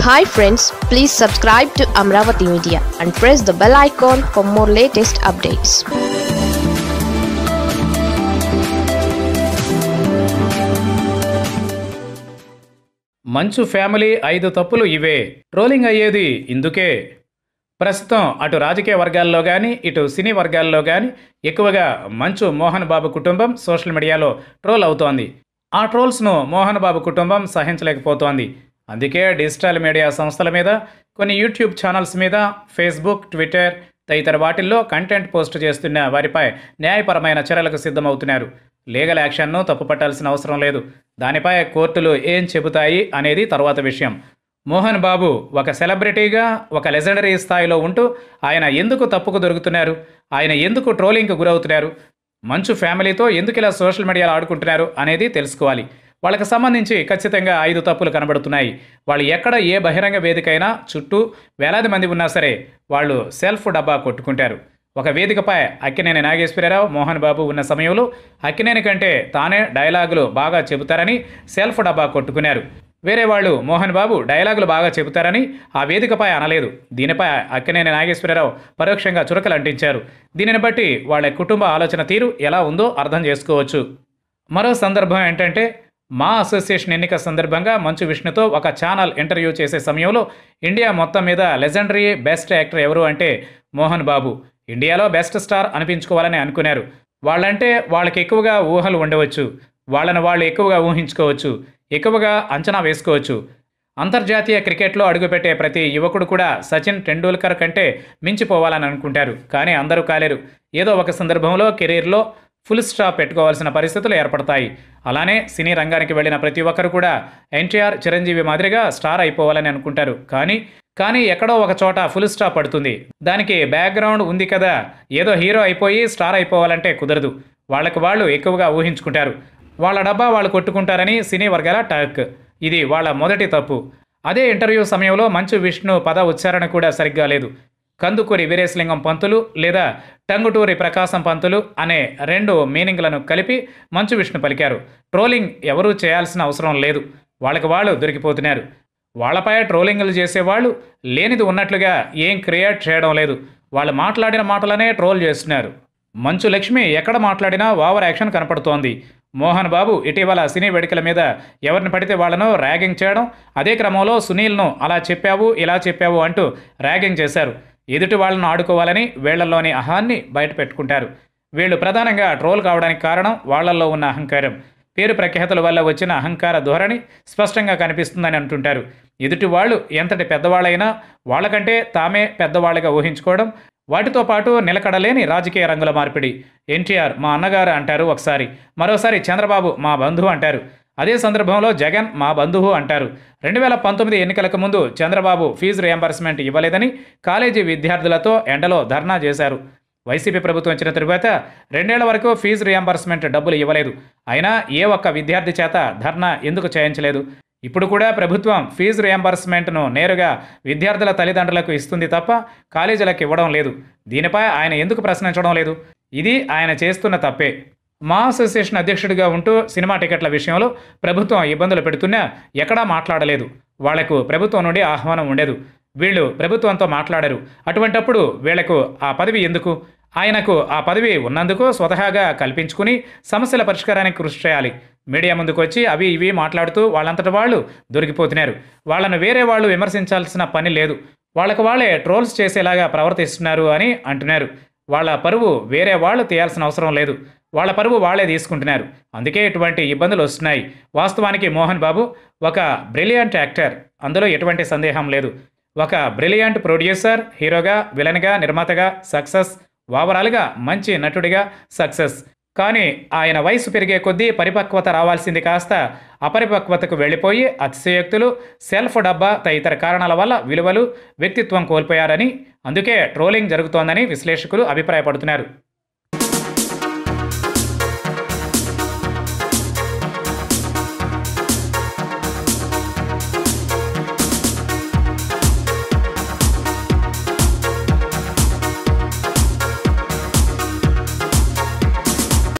hi friends please subscribe to Amaravati media and press the bell icon for more latest updates Manchu family ఐదు తప్పులు ఇవే trolling అయ్యేది ఇందుకే ప్రస్తుతం అటు రాజకీయ వర్గాల్లో కానీ ఇటు సినీ వర్గాల్లో కానీ ఎక్కువగా మంచు మోహన్ బాబు కుటుంబం సోషల్ మీడియాలో ట్రోల్ అవుతోంది ఆ ట్రోల్స్ను మోహన్ బాబు కుటుంబం సహించలేకపోతోంది అందుకే డిజిటల్ మీడియా సంస్థల మీద కొన్ని యూట్యూబ్ ఛానల్స్ మీద ఫేస్బుక్ ట్విట్టర్ తదితర వాటిల్లో కంటెంట్ పోస్ట్ చేస్తున్న వారిపై న్యాయపరమైన చర్యలకు సిద్ధమవుతున్నారు లీగల్ యాక్షన్ను తప్పుపట్టాల్సిన అవసరం లేదు దానిపై కోర్టులు ఏం చెబుతాయి అనేది తర్వాత విషయం మోహన్ బాబు ఒక సెలబ్రిటీగా ఒక లెజెండరీ స్థాయిలో ఉంటూ ఆయన ఎందుకు తప్పుకు దొరుకుతున్నారు ఆయన ఎందుకు ట్రోలింగ్కు గురవుతున్నారు మంచు ఫ్యామిలీతో ఎందుకు ఇలా సోషల్ మీడియాలో ఆడుకుంటున్నారు అనేది తెలుసుకోవాలి వాళ్ళకి సంబంధించి ఖచ్చితంగా ఐదు తప్పులు కనబడుతున్నాయి వాళ్ళు ఎక్కడ ఏ బహిరంగ వేదికైనా చుట్టూ వేలాది మంది ఉన్నా సరే వాళ్ళు సెల్ఫ్ డబ్బా కొట్టుకుంటారు ఒక వేదికపై అక్కినేని నాగేశ్వరరావు మోహన్ బాబు ఉన్న సమయంలో అక్కినేని కంటే తానే డైలాగులు బాగా చెబుతారని సెల్ఫ్ డబ్బా కొట్టుకున్నారు వేరే వాళ్ళు మోహన్ బాబు డైలాగులు బాగా చెబుతారని ఆ వేదికపై అనలేదు దీనిపై అక్కినేని నాగేశ్వరరావు పరోక్షంగా చురకలు అంటించారు దీనిని బట్టి వాళ్ళ కుటుంబ ఆలోచన తీరు ఎలా ఉందో అర్థం చేసుకోవచ్చు మరో సందర్భం ఏంటంటే మా అసోసియేషన్ ఎన్నిక సందర్భంగా మంచు విష్ణుతో ఒక ఛానల్ ఇంటర్వ్యూ చేసే సమయంలో ఇండియా మొత్తం మీద లెజెండరీ బెస్ట్ యాక్టర్ ఎవరు అంటే మోహన్ బాబు ఇండియాలో బెస్ట్ స్టార్ అనిపించుకోవాలని అనుకున్నారు వాళ్ళంటే వాళ్ళకి ఎక్కువగా ఊహలు ఉండవచ్చు వాళ్ళను వాళ్ళు ఎక్కువగా ఊహించుకోవచ్చు ఎక్కువగా అంచనా వేసుకోవచ్చు అంతర్జాతీయ క్రికెట్లో అడుగుపెట్టే ప్రతి యువకుడు కూడా సచిన్ టెండూల్కర్ కంటే మించిపోవాలని అనుకుంటారు కానీ అందరూ కాలేరు ఏదో ఒక సందర్భంలో కెరీర్లో ఫుల్ స్టాప్ పెట్టుకోవాల్సిన పరిస్థితులు ఏర్పడతాయి అలానే సినీ రంగానికి వెళ్ళిన ప్రతి ఒక్కరు కూడా ఎన్టీఆర్ చిరంజీవి మాదిరిగా స్టార్ అయిపోవాలని అనుకుంటారు కానీ కానీ ఎక్కడో ఒక చోట ఫుల్ స్టాప్ పడుతుంది దానికి బ్యాక్గ్రౌండ్ ఉంది కదా ఏదో హీరో అయిపోయి స్టార్ అయిపోవాలంటే కుదరదు వాళ్ళకి వాళ్ళు ఎక్కువగా ఊహించుకుంటారు వాళ్ళ డబ్బా వాళ్ళు కొట్టుకుంటారని సినీ వర్గాల టాక్ ఇది వాళ్ళ మొదటి తప్పు అదే ఇంటర్వ్యూ సమయంలో మంచు విష్ణు పద ఉచ్చారణ కూడా సరిగ్గా లేదు కందుకూరి వీరేశలింగం పంతులు లేదా టంగుటూరి ప్రకాశం పంతులు అనే రెండు మీనింగ్లను కలిపి మంచు విష్ణు పలికారు ట్రోలింగ్ ఎవరూ చేయాల్సిన అవసరం లేదు వాళ్ళకి వాళ్ళు దొరికిపోతున్నారు వాళ్ళపై ట్రోలింగ్లు చేసేవాళ్ళు లేనిది ఉన్నట్లుగా ఏం క్రియేట్ చేయడం లేదు వాళ్ళు మాట్లాడిన మాటలనే ట్రోల్ చేస్తున్నారు మంచు లక్ష్మి ఎక్కడ మాట్లాడినా ఓవర్ యాక్షన్ కనపడుతోంది మోహన్ బాబు ఇటీవల సినీ వేడుకల మీద ఎవరిని పడితే వాళ్ళను ర్యాగింగ్ చేయడం అదే క్రమంలో సునీల్ను అలా చెప్పావు ఇలా చెప్పావు అంటూ ర్యాగింగ్ చేశారు ఎదుటి వాళ్ళను ఆడుకోవాలని వీళ్లలోని అహాన్ని బయట పెట్టుకుంటారు వీళ్ళు ప్రధానంగా ట్రోల్ కావడానికి కారణం వాళ్ళల్లో ఉన్న అహంకారం పేరు ప్రఖ్యాతుల వల్ల వచ్చిన అహంకార ధోరణి స్పష్టంగా కనిపిస్తుందని అంటుంటారు ఎదుటి వాళ్ళు ఎంతటి పెద్దవాళ్ళైనా వాళ్ళకంటే తామే పెద్దవాళ్ళగా ఊహించుకోవడం వాటితో పాటు నిలకడలేని రాజకీయ రంగుల మార్పిడి ఎన్టీఆర్ మా అన్నగారు అంటారు ఒకసారి మరోసారి చంద్రబాబు మా బంధువు అంటారు అదే సందర్భంలో జగన్ మా బంధువు అంటారు రెండు వేల పంతొమ్మిది ఎన్నికలకు ముందు చంద్రబాబు ఫీజు రియంబర్స్మెంట్ ఇవ్వలేదని కాలేజీ విద్యార్థులతో ఎండలో ధర్నా చేశారు వైసీపీ ప్రభుత్వం వచ్చిన తరువాత రెండేళ్ల వరకు ఫీజు రియంబర్స్మెంట్ డబ్బులు ఇవ్వలేదు అయినా ఏ ఒక్క విద్యార్థి చేత ధర్నా ఎందుకు చేయించలేదు ఇప్పుడు కూడా ప్రభుత్వం ఫీజు రియంబర్స్మెంట్ను నేరుగా విద్యార్థుల తల్లిదండ్రులకు ఇస్తుంది తప్ప కాలేజీలకు ఇవ్వడం లేదు దీనిపై ఆయన ఎందుకు ప్రశ్నించడం లేదు ఇది ఆయన చేస్తున్న తప్పే మా అసోసియేషన్ అధ్యక్షుడిగా ఉంటూ సినిమా టికెట్ల విషయంలో ప్రభుత్వం ఇబ్బందులు పెడుతున్నా ఎక్కడా మాట్లాడలేదు వాళ్లకు ప్రభుత్వం నుండి ఆహ్వానం ఉండేదు వీళ్ళు ప్రభుత్వంతో మాట్లాడరు అటువంటప్పుడు వీళ్లకు ఆ పదవి ఎందుకు ఆయనకు ఆ పదవి ఉన్నందుకు స్వతహాగా కల్పించుకుని సమస్యల పరిష్కారానికి కృషి చేయాలి మీడియా ముందుకు వచ్చి అవి ఇవి మాట్లాడుతూ వాళ్ళంతటి వాళ్ళు దొరికిపోతున్నారు వాళ్ళను వేరే వాళ్ళు విమర్శించాల్సిన పని లేదు వాళ్ళకు వాళ్ళే ట్రోల్స్ చేసేలాగా ప్రవర్తిస్తున్నారు అని అంటున్నారు వాళ్ళ పరువు వేరే వాళ్ళు తీయాల్సిన అవసరం లేదు వాళ్ళ పరువు వాళ్లే తీసుకుంటున్నారు అందుకే ఇటువంటి ఇబ్బందులు వస్తున్నాయి వాస్తవానికి మోహన్ బాబు ఒక బ్రిలియంట్ యాక్టర్ అందులో ఎటువంటి సందేహం లేదు ఒక బ్రిలియంట్ ప్రొడ్యూసర్ హీరోగా విలన్గా నిర్మాతగా సక్సెస్ ఓవరాల్గా మంచి నటుడిగా సక్సెస్ కానీ ఆయన వయసు పెరిగే కొద్దీ పరిపక్వత రావాల్సింది కాస్త అపరిపక్వతకు వెళ్ళిపోయి అతిశయోక్తులు సెల్ఫ్ డబ్బా తదితర కారణాల వల్ల విలువలు వ్యక్తిత్వం కోల్పోయారని అందుకే ట్రోలింగ్ జరుగుతోందని విశ్లేషకులు అభిప్రాయపడుతున్నారు